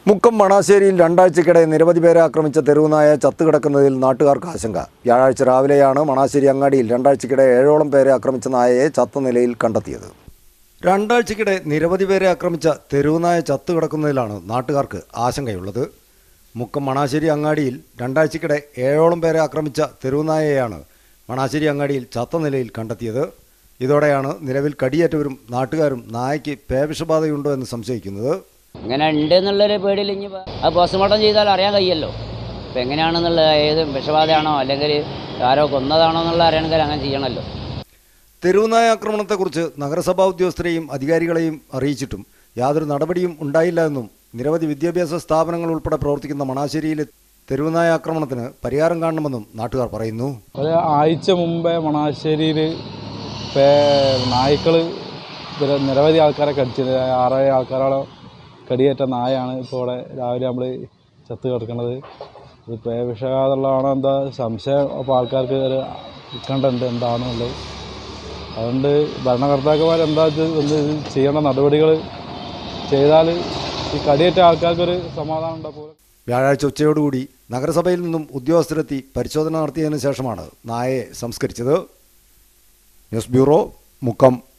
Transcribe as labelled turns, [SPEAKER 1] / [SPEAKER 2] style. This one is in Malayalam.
[SPEAKER 1] മുക്കം മണാശ്ശേരിയിൽ രണ്ടാഴ്ചക്കിടെ നിരവധി പേരെ ആക്രമിച്ച തെരുവുനായ ചത്തുകിടക്കുന്നതിൽ നാട്ടുകാർക്ക് ആശങ്ക വ്യാഴാഴ്ച രാവിലെയാണ് മണാശ്ശേരി അങ്ങാടിയിൽ രണ്ടാഴ്ചക്കിടെ ഏഴോളം പേരെ ആക്രമിച്ച നായയെ ചത്ത നിലയിൽ കണ്ടെത്തിയത് രണ്ടാഴ്ചക്കിടെ നിരവധി പേരെ ആക്രമിച്ച തെരുവുനായ ചത്തുകിടക്കുന്നതിലാണ് നാട്ടുകാർക്ക് ആശങ്കയുള്ളത് മുക്കം മണാശ്ശേരി അങ്ങാടിയിൽ രണ്ടാഴ്ചക്കിടെ ഏഴോളം പേരെ ആക്രമിച്ച തെരുവുനായയെയാണ് മണാശ്ശേരി അങ്ങാടിയിൽ ചത്ത നിലയിൽ കണ്ടെത്തിയത് ഇതോടെയാണ് നിലവിൽ കടിയേറ്റവരും നാട്ടുകാരും നായയ്ക്ക് പേവിഷബാധയുണ്ടോ എന്ന് സംശയിക്കുന്നത്
[SPEAKER 2] ഇങ്ങനെ ഉണ്ട് എന്നുള്ളൊരു പേടിയിൽ ഇനി ഇപ്പൊ അത് പോസ്റ്റ്മോർട്ടം ചെയ്താൽ അറിയാൻ കഴിയല്ലോ ഇപ്പം എങ്ങനെയാണെന്നുള്ള ഏത് വിഷബാധയാണോ അല്ലെങ്കിൽ ആരോ കൊന്നതാണോ എന്നുള്ള അറിയണമെങ്കിൽ അങ്ങനെ ചെയ്യണമല്ലോ
[SPEAKER 1] തെരുവുനായ ആക്രമണത്തെക്കുറിച്ച് നഗരസഭാ ഉദ്യോഗസ്ഥരെയും അധികാരികളെയും അറിയിച്ചിട്ടും യാതൊരു നടപടിയും ഉണ്ടായില്ല എന്നും നിരവധി വിദ്യാഭ്യാസ സ്ഥാപനങ്ങൾ ഉൾപ്പെടെ പ്രവർത്തിക്കുന്ന മണാശ്ശേരിയിലെ തെരുവുനായ ആക്രമണത്തിന് പരിഹാരം കാണണമെന്നും നാട്ടുകാർ പറയുന്നു
[SPEAKER 3] ഒരു ആഴ്ച മുമ്പേ മണാശ്ശേരിയിൽ നായ്ക്കൾ നിരവധി ആൾക്കാരെ കടിച്ചത് ആറേഴ് ആൾക്കാരോളം കടിയേറ്റ നായാണ് ഇപ്പോൾ ഇവിടെ രാവിലെ നമ്മൾ ചത്ത് കിടക്കുന്നത് ഇത് പേ വിഷാദമുള്ളതാണോ എന്താ സംശയം അപ്പോൾ ആൾക്കാർക്ക് ഒരു ഉത്കണ്ഠുണ്ട് എന്താണെന്നുള്ളത് അതുകൊണ്ട് ഭരണകർത്താക്കന്മാർ എന്താ ഇത് എന്ത് ഇത് ചെയ്യേണ്ട നടപടികൾ ചെയ്താൽ ഈ കടിയേറ്റ ആൾക്കാർക്കൊരു സമാധാനം ഉണ്ടാവും
[SPEAKER 1] വ്യാഴാഴ്ച ഉച്ചയോടുകൂടി നഗരസഭയിൽ നിന്നും ഉദ്യോഗസ്ഥരെത്തി പരിശോധന നടത്തിയതിനു ശേഷമാണ് നായയെ സംസ്കരിച്ചത് ന്യൂസ് ബ്യൂറോ മുക്കം